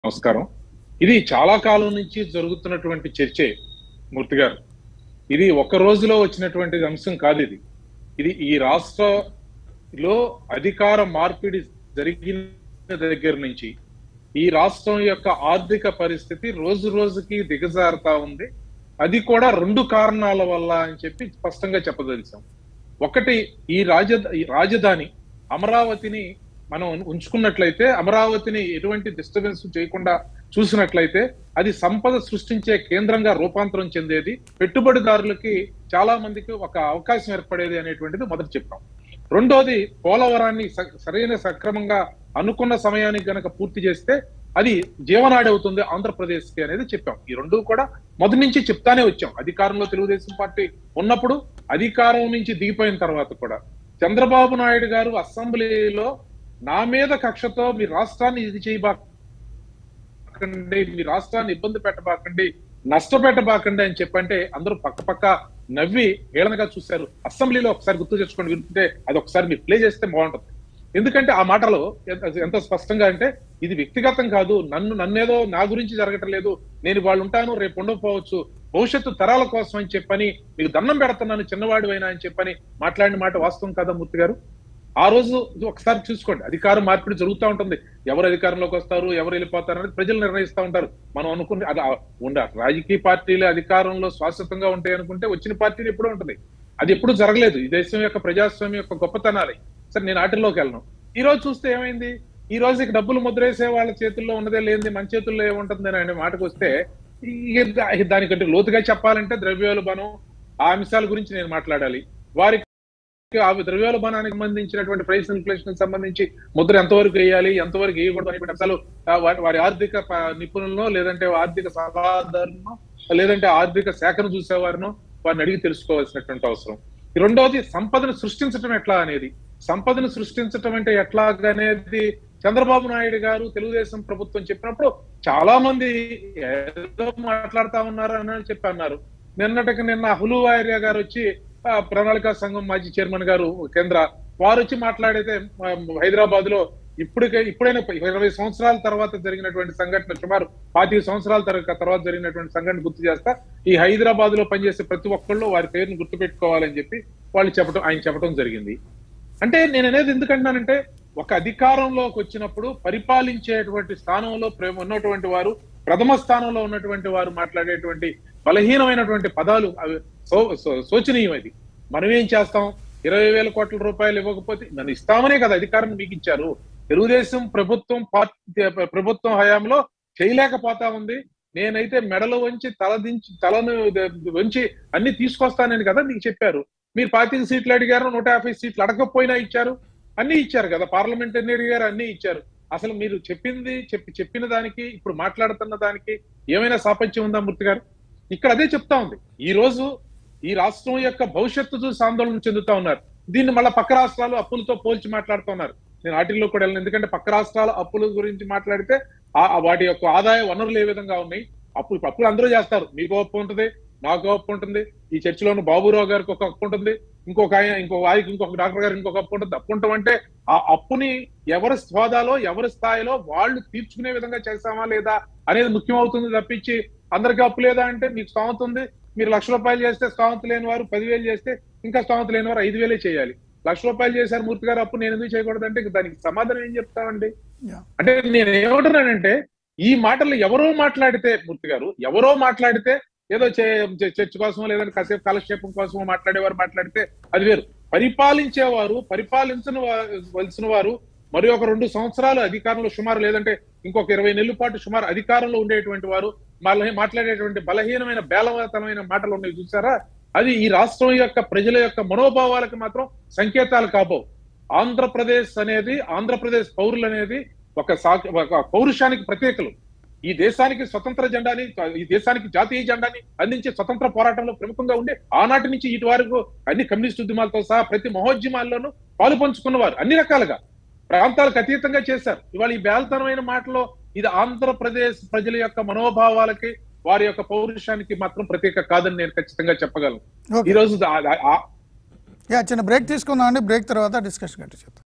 నమస్కారం ఇది చాలా కాలం నుంచి జరుగుతున్నటువంటి చర్చే మూర్తి గారు ఇది ఒక రోజులో వచ్చినటువంటి అంశం కాదు ఇది ఇది ఈ రాష్ట్రంలో అధికార మార్పిడి జరిగిన దగ్గర నుంచి ఈ రాష్ట్రం యొక్క ఆర్థిక పరిస్థితి రోజు రోజుకి దిగజారుతా ఉంది అది కూడా రెండు కారణాల వల్ల అని చెప్పి స్పష్టంగా చెప్పదలిచాం ఒకటి ఈ రాజ ఈ రాజధాని అమరావతిని మనం ఉంచుకున్నట్లయితే అమరావతిని ఎటువంటి డిస్టర్బెన్స్ చేయకుండా చూసినట్లయితే అది సంపద సృష్టించే కేంద్రంగా రూపాంతరం చెందేది పెట్టుబడిదారులకి చాలా మందికి ఒక అవకాశం ఏర్పడేది అనేటువంటిది మొదటి చెప్పాం రెండోది పోలవరాన్ని స- సరైన సక్రమంగా అనుకున్న సమయానికి గనక పూర్తి చేస్తే అది జీవనాడి అవుతుంది ఆంధ్రప్రదేశ్ కి అనేది చెప్పాం ఈ రెండు కూడా మొదటి నుంచి చెప్తానే వచ్చాం అధికారంలో తెలుగుదేశం పార్టీ ఉన్నప్పుడు అధికారం నుంచి దిగిపోయిన తర్వాత కూడా చంద్రబాబు నాయుడు గారు అసెంబ్లీలో నా మీద కక్షతో మీ రాష్ట్రాన్ని ఇది చేయబాకండి మీ రాష్ట్రాన్ని ఇబ్బంది పెట్టబాకండి నష్టపెట్టబాకండి అని చెప్పంటే అందరూ పక్క పక్క నవ్వి హేళనగా చూశారు అసెంబ్లీలో ఒకసారి గుర్తు తెచ్చుకొని వింటుంటే అది ఒకసారి మీరు ప్లే చేస్తే బాగుంటుంది ఎందుకంటే ఆ మాటలో ఎంత- ఎంత స్పష్టంగా అంటే ఇది వ్యక్తిగతం కాదు నన్ను నన్నేదో నా గురించి జరగటం లేదు నేను వాళ్ళు ఉంటాను రేపు ఉండకపోవచ్చు భవిష్యత్తు తరాల కోసం అని చెప్పని మీకు దండం పెడుతున్నాను చిన్నవాడు అయినా అని చెప్పని మాట్లాడిన మాట వాస్తవం కదా మూర్తి గారు ఆ రోజు ఇది ఒకసారి చూసుకోండి అధికారం మార్పిడి జరుగుతూ ఉంటుంది ఎవరు అధికారంలోకి వస్తారు ఎవరు వెళ్ళిపోతారు అనేది ప్రజలు నిర్ణయిస్తూ ఉంటారు మనం అనుకుని అది ఆ- ఉండ రాజకీయ పార్టీలు అధికారంలో శాశ్వతంగా ఉంటాయి అనుకుంటే వచ్చిన పార్టీలు ఎప్పుడూ ఉంటుంది అది ఎప్పుడు జరగలేదు ఈ దేశం యొక్క ప్రజాస్వామ్యం యొక్క గొప్పతనాలే సరే నేను ఆటల్లోకి వెళ్ళను ఈ రోజు చూస్తే ఏమైంది ఈ రోజు ఇక డబ్బులు ముద్రేసే వాళ్ళ చేతుల్లో ఉన్నదే లేనిది మన చేతుల్లో ఏముంటుంది అనే మాటకు వస్తే ఈ- దా- దానికంటే లోతుగా చెప్పాలంటే ద్రవ్యోల్బణం ఆ అంశాల గురించి నేను మాట్లాడాలి వారికి ఆ ద్రవ్యోల్బణానికి సంబంధించినటువంటి ప్రైస్ ఇన్ఫ్లేషన్ సంబంధించి ముద్ర ఎంతవరకు వేయాలి ఎంతవరకు వేయకూడదు అనేటువంటి అంశాలు ఆ, వారి వారి ఆర్థిక ప- నిపుణులను లేదంటే ఆర్థిక సలహాదారులను లేదంటే ఆర్థిక శాఖను చూసేవారిను వారిని అడిగి తెలుసుకోవాల్సినటువంటి అవసరం ఈ రెండవది సంపదను సృష్టించడం ఎట్లా అనేది సంపదను సృష్టించడం అంటే ఎట్లా అనేది చంద్రబాబు నాయుడు గారు తెలుగుదేశం ప్రభుత్వం చెప్పినప్పుడు చాలా మంది ఏదో మాట్లాడుతా ఉన్నారు అని చెప్పి అన్నారు నిన్నటికి నిన్న హులు వారియా గారు వచ్చి ఆ, ప్రణాళికా సంఘం మాజీ చైర్మన్ గారు కేంద్ర వారు వచ్చి మాట్లాడితే హైదరాబాద్ లో ఇప్పటికే ఇప్పుడైనా ఇరవై సంవత్సరాల తర్వాత జరిగినటువంటి సంఘటన సుమారు పాతిక సంవత్సరాల తర- తర్వాత జరిగినటువంటి సంఘటన గుర్తు చేస్తా ఈ హైదరాబాద్ లో పనిచేసే ప్రతి ఒక్కళ్ళు వారి పేరుని గుర్తుపెట్టుకోవాలని చెప్పి వాళ్ళు చెప్పడం ఆయన చెప్పడం జరిగింది అంటే నేను అనేది ఎందుకంటున్నానంటే ఒక అధికారంలోకి వచ్చినప్పుడు పరిపాలించేటువంటి స్థానంలో ప్రేమ ఉన్నటువంటి వారు ప్రథమ స్థానంలో ఉన్నటువంటి వారు మాట్లాడేటువంటి బలహీనమైనటువంటి పదాలు అవి సో- సో- శోచనీయం అది మనం ఏం చేస్తాం ఇరవై వేల కోట్ల రూపాయలు ఇవ్వకపోతే నన్ను ఇస్తామనే కదా అధికారం మీకు ఇచ్చారు తెలుగుదేశం ప్రభుత్వం పార్టీ ప్రభుత్వం హయాంలో చేయలేకపోతా ఉంది నేనైతే మెడలు వంచి తల దించి తలను ద- వంచి అన్ని తీసుకొస్తానని కదా మీకు చెప్పారు మీరు పాతిక సీట్లు అడిగారు నూట యాభై సీట్లు అడగకపోయినా ఇచ్చారు అన్ని ఇచ్చారు కదా పార్లమెంట్ ఎన్ని అడిగారు అన్ని ఇచ్చారు అసలు మీరు చెప్పింది చెప్పి చెప్పిన దానికి ఇప్పుడు మాట్లాడుతున్న దానికి ఏమైనా సాపంచ్యం ఉందా మూర్తి గారు ఇక్కడ అదే చెప్తా ఉంది ఈ రోజు ఈ రాష్ట్రం యొక్క భవిష్యత్తు చూసి ఆందోళన చెందుతా ఉన్నారు దీన్ని మళ్ళీ పక్క రాష్ట్రాలు అప్పులతో పోల్చి మాట్లాడుతున్నారు నేను వాటిల్లో కూడా వెళ్ళను ఎందుకంటే పక్క రాష్ట్రాల అప్పుల గురించి మాట్లాడితే ఆ ఆ వాటి యొక్క ఆదాయ వనరులు ఏ విధంగా ఉన్నాయి అప్పు అప్పులు అందరూ చేస్తారు మీకు అప్పు ఉంటుంది నాకు అప్పు ఉంటుంది ఈ చర్చిలోని బాబురావు గారికి ఒక అప్పు ఉంటుంది ఇంకొక ఆయన ఇంకొక వారికి ఇంకొక డాక్టర్ గారికి ఇంకొక అప్పు ఉంటుంది అప్పు ఉండటం అంటే ఆ అప్పుని ఎవరి హోదాలో ఎవరి స్థాయిలో వాళ్ళు తీర్చుకునే విధంగా చేస్తామా లేదా అనేది ముఖ్యం అవుతుంది తప్పించి అందరికీ అప్పు లేదా అంటే మీకు స్తోమత ఉంది మీరు లక్ష రూపాయలు చేస్తే స్తోమత లేని వారు పదివేలు చేస్తే ఇంకా స్తోమత లేని వారు ఐదు వేలే చేయాలి లక్ష రూపాయలు చేశారు మూర్తి గారు అప్పు నేను ఎందుకు చేయకూడదు అంటే దానికి సమాధానం ఏం చెప్తామండి Yeah. అంటే నేను ఏమంటున్నానంటే ఈ మాటలు ఎవరో మాట్లాడితే మూర్తి గారు ఎవరో మాట్లాడితే ఏదో చే- చే- చర్చ కోసమో లేదంటే కాసేపు కాలక్షేపం కోసమో మాట్లాడేవారు మాట్లాడితే అది వేరు పరిపాలించేవారు పరిపాలించిన వా- వలసిన వారు మరి ఒక రెండు సంవత్సరాలు అధికారంలో సుమారు లేదంటే ఇంకొక ఇరవై నెలల పాటు సుమారు అధికారంలో ఉండేటువంటి వారు మళ్ళీ మాట్లాడేటువంటి బలహీనమైన బేలవతనమైన మాటలు ఉన్నాయి చూసారా అది ఈ రాష్ట్రం యొక్క ప్రజల యొక్క మనోభావాలకు మాత్రం సంకేతాలు కాబోవు ఆంధ్రప్రదేశ్ అనేది ఆంధ్రప్రదేశ్ పౌరులు అనేది ఒక సా- ఒక పౌరుషానికి ప్రత్యేకలు ఈ దేశానికి స్వతంత్ర జెండాని ఈ దేశానికి జాతీయ జెండాని అందించే స్వతంత్ర పోరాటంలో ప్రముఖంగా ఉండే ఆనాటి నుంచి ఇటు వరకు అన్ని కమ్యూనిస్ట్ ఉద్యమాలతో సహా ప్రతి మహోద్యమాల్లోనూ పాలు పంచుకున్నవారు అన్ని రకాలుగా ప్రాంతాలకు అతీతంగా చేశారు ఇవాళ ఈ బేల్తనమైన మాటలో ఇది ఆంధ్రప్రదేశ్ ప్రజల యొక్క మనోభావాలకి వారి యొక్క పౌరుషానికి మాత్రం ప్రత్యేక కాదని నేను ఖచ్చితంగా చెప్పగలను ఓకే ఈ రోజు ఆ- ఆ- యా చిన్న బ్రేక్ తీసుకుందాం అండి బ్రేక్ తర్వాత డిస్కషన్ కంటిన్యూ చేద్దాం